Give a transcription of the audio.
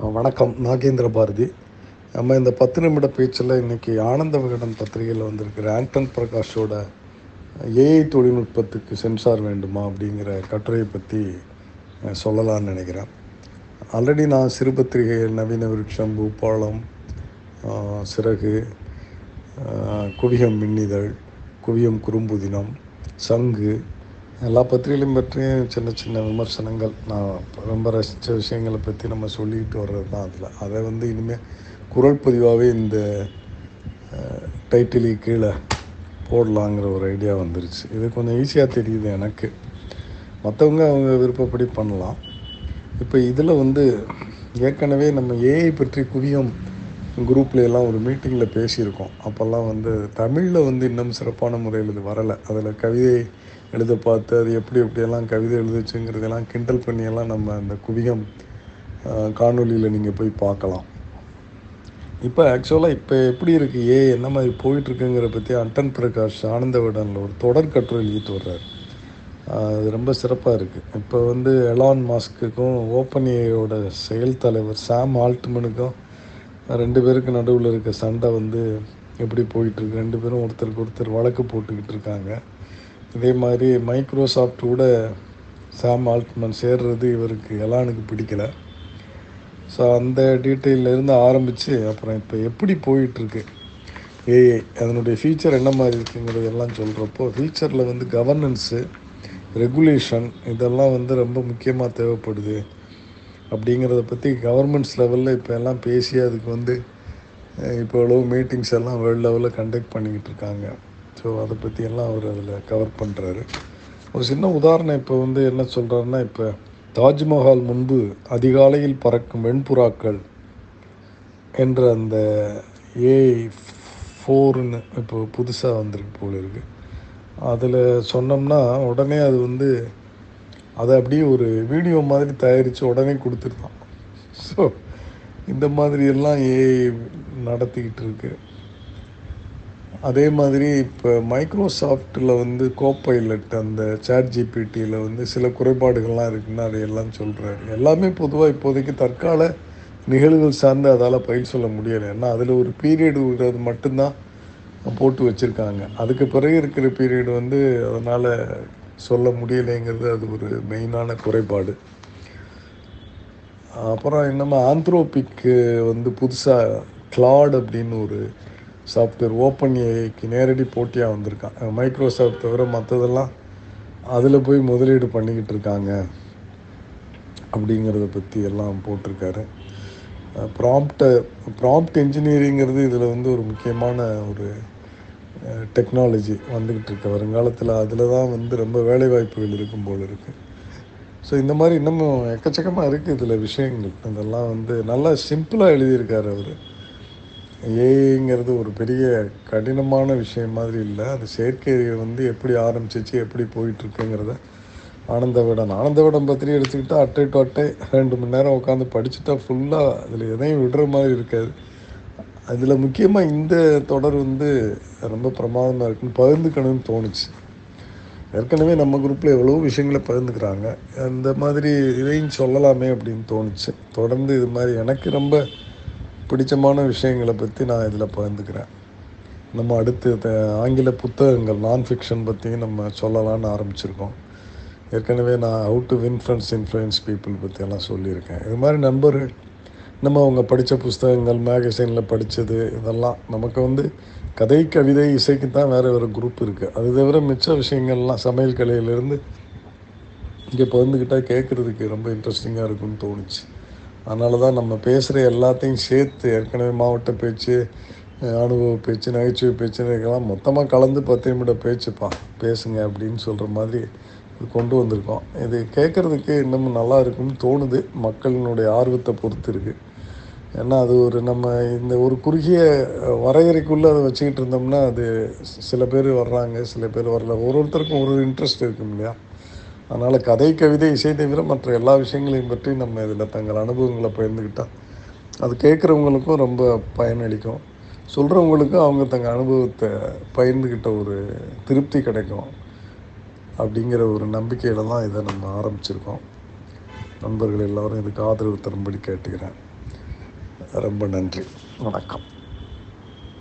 வணக்கம் நாகேந்திர பாரதி நம்ம இந்த பத்து நிமிட பேச்சில் இன்றைக்கி ஆனந்த விகடன் பத்திரிகையில் வந்திருக்கிற ஆண்டன் பிரகாஷோட ஏஐ தொழில்நுட்பத்துக்கு சென்சார் வேண்டுமா அப்படிங்கிற கட்டுரையை பற்றி அஹ், சொல்லலாம்னு நினைக்கிறேன் ஆல்ரெடி நான் சிறு பத்திரிகை நவீன விருட்சம் பூபாலம் அஹ், சிறகு அஹ், குவியம் மின்னிதழ் குவியம் குறும்புதினம் சங்கு எல்லா பத்திரிகைகளையும் பற்றியும் சின்ன சின்ன விமர்சனங்கள் நான் ரொம்ப ரசித்த விஷயங்களை பற்றி நம்ம சொல்லிக்கிட்டு வர்றது தான் அதில் அதை வந்து இனிமேல் குரல் பதிவாகவே இந்த டைட்டிலுக்கு கீழே போடலாங்கிற ஒரு ஐடியா வந்துருச்சு இது கொஞ்சம் ஈஸியாக தெரியுது எனக்கு மற்றவங்க அவங்க விருப்பப்படி பண்ணலாம் இப்போ இதில் வந்து ஏற்கனவே நம்ம ஏஐ பற்றி குவியம் குரூப்ல எல்லாம் ஒரு மீட்டிங்கில் பேசியிருக்கோம் அப்போல்லாம் வந்து தமிழில் வந்து இன்னும் சிறப்பான முறையில் இது வரலை அதில் கவிதை எழுத பார்த்து அது எப்படி எப்படியெல்லாம் கவிதை எழுதுச்சுங்கிறதெல்லாம் கிண்டல் பண்ணியெல்லாம் நம்ம அந்த குவியம் காணொலியில் நீங்கள் போய் பார்க்கலாம் இப்போ ஆக்சுவலாக இப்போ எப்படி இருக்குது ஏ என்ன மாதிரி போயிட்டுருக்குங்கிற பற்றி அண்டன் பிரகாஷ் ஆனந்த விடனில் ஒரு தொடர் கட்டுரை எழுதிட்டு வர்றாரு ஆஹ் அது ரொம்ப சிறப்பாக இருக்குது இப்போ வந்து எலான் மாஸ்க்குக்கும் ஓப்பன் ஏயோட செயல் தலைவர் சாம் ஆல்ட்மனுக்கும் ரெண்டு பேருக்கு நடுவில் இருக்க சண்டை வந்து எப்படி போயிட்டுருக்கு ரெண்டு பேரும் ஒருத்தருக்கு ஒருத்தர் வழக்கு போட்டுக்கிட்டு இருக்காங்க இதே மாதிரி மைக்ரோசாஃப்ட் கூட சாம் ஆல்ட்மன் சேர்றது இவருக்கு எலானுக்கு பிடிக்கல ஸோ அந்த டீட்டெயிலில் இருந்து ஆரம்பித்து அப்புறம் இப்போ எப்படி போயிட்டுருக்கு ஏஐ அதனுடைய ஃபீச்சர் என்ன மாதிரி இருக்குங்கிறது எல்லாம் சொல்கிறப்போ ஃபீச்சரில் வந்து கவர்னன்ஸு ரெகுலேஷன் இதெல்லாம் வந்து ரொம்ப முக்கியமாக தேவைப்படுது அப்படிங்கிறத பற்றி கவர்மெண்ட்ஸ் லெவலில் இப்போ எல்லாம் பேசி அதுக்கு வந்து அஹ், இப்போ எவ்வளோ மீட்டிங்ஸ் எல்லாம் வேர்ல்டு லெவலில் கண்டக்ட் பண்ணிக்கிட்டு இருக்காங்க ஸோ அதை பற்றி எல்லாம் அவர் அதில் கவர் பண்ணுறாரு ஒரு சின்ன உதாரணம் இப்போ வந்து என்ன சொல்கிறாருன்னா இப்போ தாஜ்மஹால் முன்பு அதிகாலையில் பறக்கும் வெண்புறாக்கள் என்ற அந்த ஏஐ ஃபோர்னு இப்போ புதுசாக வந்திருக்கு போல இருக்குது அதில் சொன்னோம்னா உடனே அது வந்து அதை அப்படியே ஒரு வீடியோ மாதிரி தயாரித்து உடனே கொடுத்துருந்தான் ஸோ இந்த மாதிரி எல்லாம் ஏஐ நடத்திக்கிட்டு இருக்கு அதே மாதிரி இப்போ மைக்ரோசாஃப்ட்டில் வந்து கோப்பைலட் அந்த சேட் ஜிபிடியில் வந்து சில குறைபாடுகள்லாம் இருக்குன்னு அதையெல்லாம் சொல்கிறாரு எல்லாமே பொதுவாக இப்போதைக்கு தற்கால நிகழ்வுகள் சார்ந்து அதால் பயிர் சொல்ல முடியலை ஏன்னா அதில் ஒரு பீரியட் விடுறது மட்டும்தான் போட்டு வச்சுருக்காங்க அதுக்கு பிறகு இருக்கிற பீரியட் வந்து அதனால் சொல்ல முடியலைங்கிறது அது ஒரு மெயினான குறைபாடு அப்புறம் இன்னும் ஆந்த்ரோபிக்கு வந்து புதுசாக கிளாட் அப்படின்னு ஒரு சாஃப்ட்வேர் ஓப்பன் ஏஐக்கு நேரடி போட்டியாக வந்திருக்கான் மைக்ரோசாஃப்ட் தவிர மற்றதெல்லாம் அதில் போய் முதலீடு பண்ணிக்கிட்டு இருக்காங்க அப்படிங்கிறத பற்றி எல்லாம் போட்டிருக்காரு ப்ராம்ப்டை ப்ராம்ப்ட் இன்ஜினியரிங்கிறது இதில் வந்து ஒரு முக்கியமான ஒரு டெக்னாலஜி வந்துக்கிட்டு இருக்கு வருங்காலத்தில் அதில் தான் வந்து ரொம்ப வேலைவாய்ப்புகள் இருக்கும் போல் இருக்குது ஸோ இந்த மாதிரி இன்னமும் எக்கச்சக்கமாக இருக்குது இதில் விஷயங்கள் இதெல்லாம் வந்து நல்லா சிம்பிளாக எழுதியிருக்காரு அவர் ஏஐங்கிறது ஒரு பெரிய கடினமான விஷயம் மாதிரி இல்லை அது செயற்கை வந்து எப்படி ஆரம்பிச்சிச்சு எப்படி போயிட்டுருக்குங்கிறத ஆனந்த விடன் ஆனந்த விடன் பத்திரிகை எடுத்துக்கிட்டா அட்டை டு அட்டை ரெண்டு மணி நேரம் உட்காந்து படிச்சுட்டா ஃபுல்லாக அதில் எதையும் விடுற மாதிரி இருக்காது அதில் முக்கியமாக இந்த தொடர் வந்து ரொம்ப பிரமாதமாக இருக்குன்னு பகிர்ந்துக்கணும்னு தோணுச்சு ஏற்கனவே நம்ம குரூப்பில் எவ்வளோ விஷயங்களை பகிர்ந்துக்கிறாங்க அந்த மாதிரி இதையும் சொல்லலாமே அப்படின்னு தோணுச்சு தொடர்ந்து இது மாதிரி எனக்கு ரொம்ப பிடிச்சமான விஷயங்களை பற்றி நான் இதில் பகிர்ந்துக்கிறேன் நம்ம அடுத்து த- ஆங்கில புத்தகங்கள் நான் ஃபிக்ஷன் பற்றியும் நம்ம சொல்லலாம்னு ஆரம்பிச்சிருக்கோம் ஏற்கனவே நான் how to win friends influence people பற்றியெல்லாம் சொல்லியிருக்கேன் இது மாதிரி நண்பர்கள் நம்ம அவங்க படித்த புஸ்தகங்கள் மேகசைனில் படித்தது இதெல்லாம் நமக்கு வந்து கதை கவிதை இசைக்கு தான் வேறு வேறு குரூப் இருக்குது அது தவிர மிச்ச விஷயங்கள்லாம் சமையல் கலையிலேருந்து இங்கே பகிர்ந்துக்கிட்டால் கேட்குறதுக்கு ரொம்ப இன்ட்ரெஸ்டிங்காக இருக்கும்னு தோணுச்சு அதனால தான் நம்ம பேசுகிற எல்லாத்தையும் சேர்த்து ஏற்கனவே மாவட்ட பேச்சு அஹ், அனுபவ பேச்சு நகைச்சுவை பேச்சுன்னு இருக்கலாம் மொத்தமாக கலந்து பத்து நிமிட பேச்சுப்பா பேசுங்க அப்படின்னு சொல்கிற மாதிரி இது கொண்டு வந்திருக்கோம் இது கேட்குறதுக்கு இன்னமும் நல்லா இருக்கும்னு தோணுது மக்களினுடைய ஆர்வத்தை பொறுத்து இருக்குது ஏன்னா அது ஒரு நம்ம இந்த ஒரு குறுகிய அஹ், வரையறைக்குள்ளே அதை வச்சுக்கிட்டு இருந்தோம்னா அது சி- சில பேர் வர்றாங்க சில பேர் வரல ஒரு ஒருத்தருக்கும் ஒரு இன்ட்ரெஸ்ட் இருக்கும் இல்லையா அதனால் கதை கவிதை இசை தவிர மற்ற எல்லா விஷயங்களையும் பற்றி நம்ம இதில் தங்கள் அனுபவங்களை பகிர்ந்துக்கிட்டால் அது கேட்குறவங்களுக்கும் ரொம்ப பயனளிக்கும் சொல்கிறவங்களுக்கும் அவங்க தங்கள் அனுபவத்தை பகிர்ந்துக்கிட்ட ஒரு திருப்தி கிடைக்கும் அப்படிங்கிற ஒரு நம்பிக்கையில் தான் இதை நம்ம ஆரம்பிச்சிருக்கோம் நண்பர்கள் எல்லாரும் இதுக்கு ஆதரவு தரும்படி கேட்டுக்கிறேன் ரொம்ப நன்றி வணக்கம்